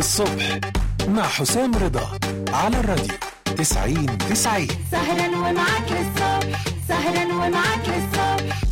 الصبح مع حسام رضا على الراديو 90 90 سهرا ومعاك للصبح سهرا ومعاك للصبح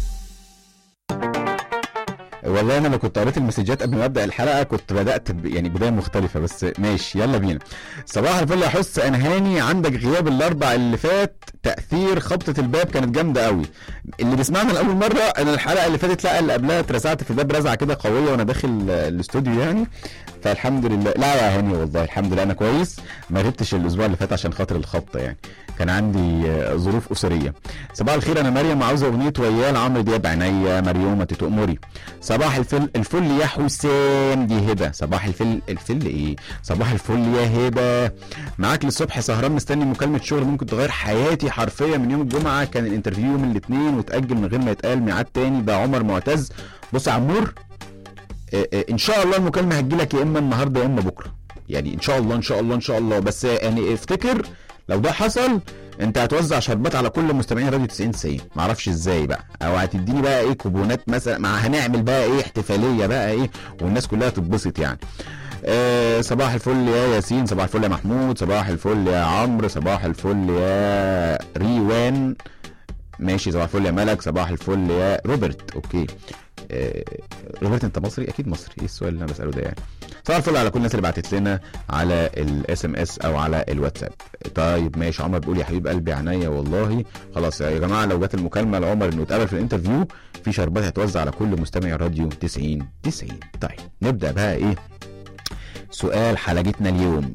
والله انا لو كنت قريت المسجات قبل ما ابدا الحلقه كنت بدات ب... يعني بدايه مختلفه بس ماشي يلا بينا صباح الفل يا حس انا هاني عندك غياب الاربع اللي فات تاثير خبطه الباب كانت جامده قوي اللي بيسمعنا لاول مره انا الحلقه اللي فاتت لا اللي قبلها اترزعت في الباب رزعه كده قويه وانا داخل الاستوديو يعني فالحمد لله لا يا هاني والله الحمد لله انا كويس ما غبتش الاسبوع اللي فات عشان خاطر الخبطه يعني كان عندي آه، ظروف اسريه صباح الخير انا مريم عاوزه اغنيه وياه لعمرو دياب عينيا مريومه تؤمري صباح الفل الفل يا حسام دي هبه صباح الفل الفل ايه صباح الفل يا هبه معاك للصبح سهران مستني مكالمه شغل ممكن تغير حياتي حرفيا من يوم الجمعه كان الانترفيو يوم الاثنين وتاجل من غير ما يتقال ميعاد تاني ده عمر معتز بص يا عمور آه، آه، ان شاء الله المكالمه هتجيلك يا اما النهارده يا اما بكره يعني ان شاء الله ان شاء الله ان شاء الله بس يعني افتكر لو ده حصل انت هتوزع شربات على كل مستمعين راديو 90 90 معرفش ازاي بقى او هتديني بقى ايه كوبونات مثلا مع هنعمل بقى ايه احتفاليه بقى ايه والناس كلها تتبسط يعني آه صباح الفل يا ياسين صباح الفل يا محمود صباح الفل يا عمرو صباح الفل يا ريوان ماشي صباح الفل يا ملك صباح الفل يا روبرت اوكي آه روبرت انت مصري اكيد مصري ايه السؤال اللي انا بساله ده يعني صباح الفل على كل الناس اللي بعتت لنا على الاس ام اس او على الواتساب طيب ماشي عمر بيقول يا حبيب قلبي عينيا والله خلاص يا جماعه لو جت المكالمه لعمر انه اتقابل في الانترفيو في شربات هتوزع على كل مستمع راديو 90 90 طيب نبدا بقى ايه سؤال حلقتنا اليوم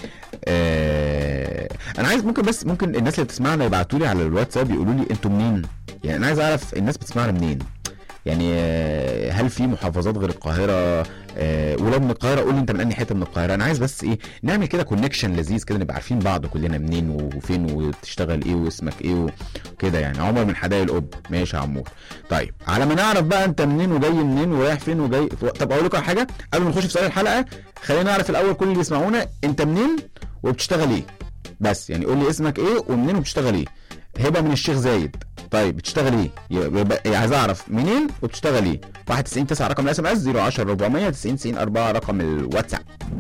آه انا عايز ممكن بس ممكن الناس اللي بتسمعنا يبعتوا لي على الواتساب يقولوا لي انتوا منين يعني انا عايز اعرف الناس بتسمعنا منين يعني آه، هل في محافظات غير القاهره آه، ولو من القاهره قول لي انت من انهي حته من القاهره انا عايز بس ايه نعمل كده كونكشن لذيذ كده نبقى عارفين بعض كلنا منين وفين وتشتغل ايه واسمك ايه وكده يعني عمر من حدائق القب ماشي يا عمور طيب على ما نعرف بقى انت منين وجاي منين ورايح فين وجاي طب اقول لكم على حاجه قبل ما نخش في سؤال الحلقه خلينا نعرف الاول كل اللي يسمعونا انت منين وبتشتغل ايه بس يعني قول لي اسمك ايه ومنين وبتشتغل ايه هبه من الشيخ زايد طيب بتشتغل ايه؟ يبقى يبقى- عايز اعرف منين وبتشتغل ايه؟ 91 9 رقم الاس ام اس 010 400 90 90 4 رقم الواتساب